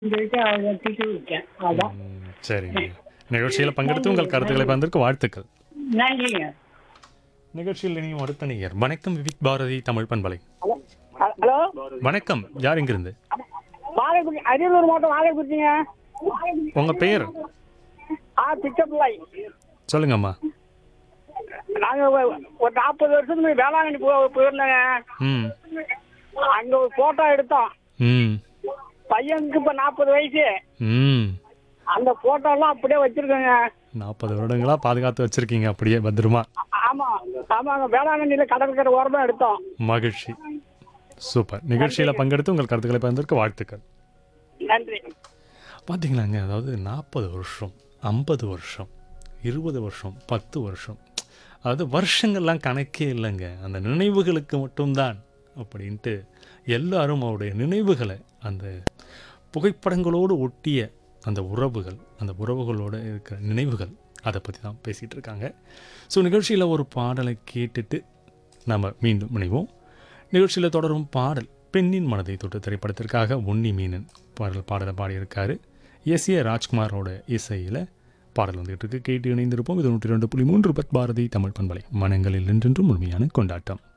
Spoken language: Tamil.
சொல்லிட்டு அதை திட்டி விட்டேன் அதான் ம், சரிங்க நிகழ்ச்சியில் பங்கெடுத்து உங்கள் கருத்துக்களை பகிர்ந்ததற்கு வாழ்த்துக்கள் நன்றிங்க நிகழ்ச்சியில் இனியும் அடுத்த நேயர் வணக்கம் விவிக் பாரதி தமிழ் பண்பலை ஹலோ வணக்கம் யார் இங்கிருந்து வாழைக்குடி அரியலூர் மாவட்டம் வாழைக்குடிங்க உங்க பெயர் ஆ பிச்சப்பிள்ளை சொல்லுங்கம்மா நாங்க ஒ- ஒரு நாற்பது வருஷத்துக்கு முன்னாடி வேளாங்கண்ணி போ போயிருந்தோங்க ம் அங்க ஒரு போட்டோ எடுத்தோம் ம் பையனுக்கு இப்ப நாற்பது வயசு ம் அந்த போட்டோ எல்லாம் அப்படியே வச்சிருக்கோங்க நாற்பது வருடங்களா பாதுகாத்து வச்சிருக்கீங்க அப்படியே பத்திரமா ஆ- ஆமா ஆமாங்க வேளாங்கண்ணியில கடற்கரை ஓரமா எடுத்தோம் மகிழ்ச்சி சூப்பர் நிகழ்ச்சியில் பங்கெடுத்து உங்கள் கருத்துக்களை பகிர்ந்ததற்கு வாழ்த்துக்கள் நன்றி பார்த்தீங்களாங்க அதாவது நாற்பது வருஷம் ஐம்பது வருஷம் இருபது வருஷம் பத்து வருஷம் அதாவது வருஷங்கள்லாம் கணக்கே இல்லைங்க அந்த நினைவுகளுக்கு மட்டும்தான் அப்படின்ட்டு எல்லாரும் அவருடைய நினைவுகளை அந்த புகைப்படங்களோடு ஒட்டிய அந்த உறவுகள் அந்த உறவுகளோடு இருக்கிற நினைவுகள் அதை பற்றி தான் பேசிகிட்டு இருக்காங்க ஸோ நிகழ்ச்சியில் ஒரு பாடலை கேட்டுட்டு நம்ம மீண்டும் இணைவோம் நிகழ்ச்சியில் தொடரும் பாடல் பெண்ணின் மனதை தொட்டு திரைப்படத்திற்காக உன்னி மீனன் பாடல் பாடலை பாடியிருக்காரு எஸ் ஏ ராஜ்குமாரோட இசையில் பாடல் வந்துகிட்டு இருக்கு கேட்டு இணைந்திருப்போம் இது நூற்றி ரெண்டு புள்ளி மூன்று பத் பாரதி தமிழ் பண்பலை மனங்களில் என்றென்றும் முழுமையான கொண்டாட்டம்